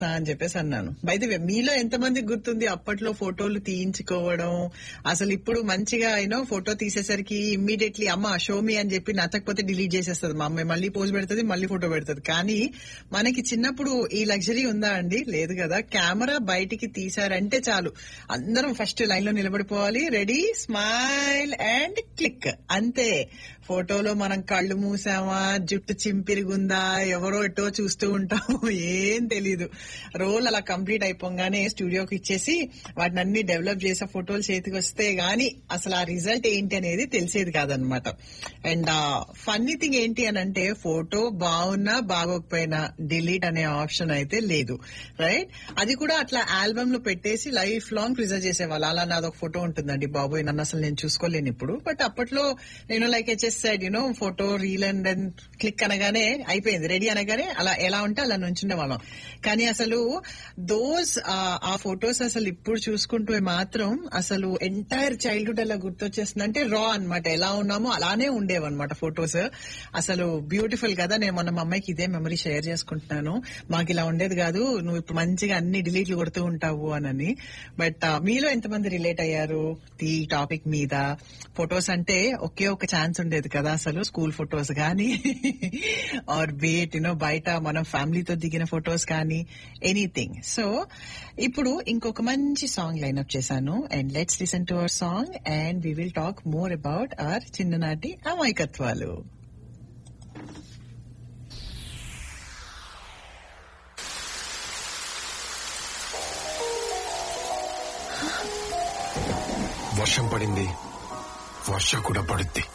అని చెప్పేసి అన్నాను బైది మీలో ఎంతమందికి గుర్తుంది అప్పట్లో ఫోటోలు తీయించుకోవడం అసలు ఇప్పుడు మంచిగా అయినో ఫోటో తీసేసరికి ఇమ్మీడియట్లీ అమ్మ షోమి అని చెప్పి నచ్చకపోతే డిలీట్ చేసేస్తుంది మా అమ్మాయి మళ్ళీ పోజ్ పెడుతుంది మళ్ళీ ఫోటో పెడుతుంది కానీ మనకి చిన్నప్పుడు ఈ లగ్జరీ ఉందా అండి లేదు కదా కెమెరా బయటికి తీసారంటే చాలు అందరం ఫస్ట్ లైన్ లో నిలబడిపోవాలి రెడీ స్మైల్ అండ్ క్లిక్ అంతే ఫోటోలో మనం కళ్ళు మూసామా జుట్టు చింపిరిగుందా ఎవరో ఎటో చూస్తూ ఉంటాము ఏం తెలీదు రోల్ అలా కంప్లీట్ అయిపోగానే స్టూడియోకి ఇచ్చేసి వాటిని అన్ని డెవలప్ చేసే ఫోటోలు చేతికి వస్తే గానీ అసలు ఆ రిజల్ట్ ఏంటి అనేది తెలిసేది కాదనమాట అండ్ ఫన్నీ థింగ్ ఏంటి అని అంటే ఫోటో బాగున్నా బాగోకపోయినా డిలీట్ అనే ఆప్షన్ అయితే లేదు రైట్ అది కూడా అట్లా ఆల్బమ్ లో పెట్టేసి లైఫ్ లాంగ్ ప్రిజర్వ్ చేసేవాళ్ళు అలా నాదొక ఫోటో ఉంటుందండి బాబోయ్ నన్ను అసలు నేను చూసుకోలేను ఇప్పుడు బట్ అప్పట్లో నేను like HS side you know photo reel and then click అనగానే అయిపోయింది రెడీ అనగానే అలా ఎలా ఉంటే అలా నుంచుండే వాళ్ళం కానీ అసలు దోస్ ఆ ఫొటోస్ అసలు ఇప్పుడు చూసుకుంటూ మాత్రం అసలు ఎంటైర్ చైల్డ్హుడ్ అలా గుర్తొచ్చేస్తుంది అంటే రా అన్నమాట ఎలా ఉన్నామో అలానే ఉండేవన్నమాట ఫొటోస్ అసలు బ్యూటిఫుల్ కదా నేను మొన్న మా అమ్మాయికి ఇదే మెమరీ షేర్ చేసుకుంటున్నాను మాకు ఇలా ఉండేది కాదు నువ్వు ఇప్పుడు మంచిగా అన్ని డిలీట్లు కొడుతూ ఉంటావు అనని బట్ మీలో ఎంతమంది రిలేట్ అయ్యారు ఈ టాపిక్ మీద ఫొటోస్ అంటే ఒకే ఒక ఛాన్స్ ఉండేది కదా అసలు స్కూల్ ఫొటోస్ కానీ ఆర్ బేట్ యూనో బయట మనం ఫ్యామిలీతో దిగిన ఫొటోస్ కానీ ఎనీథింగ్ సో ఇప్పుడు ఇంకొక మంచి సాంగ్ లైన్అప్ చేశాను and let's listen to our song and we will talk more about our చిన్ననాటి అమాయకత్వాలు వర్షం పడింది వర్షం కూడా పడుద్ది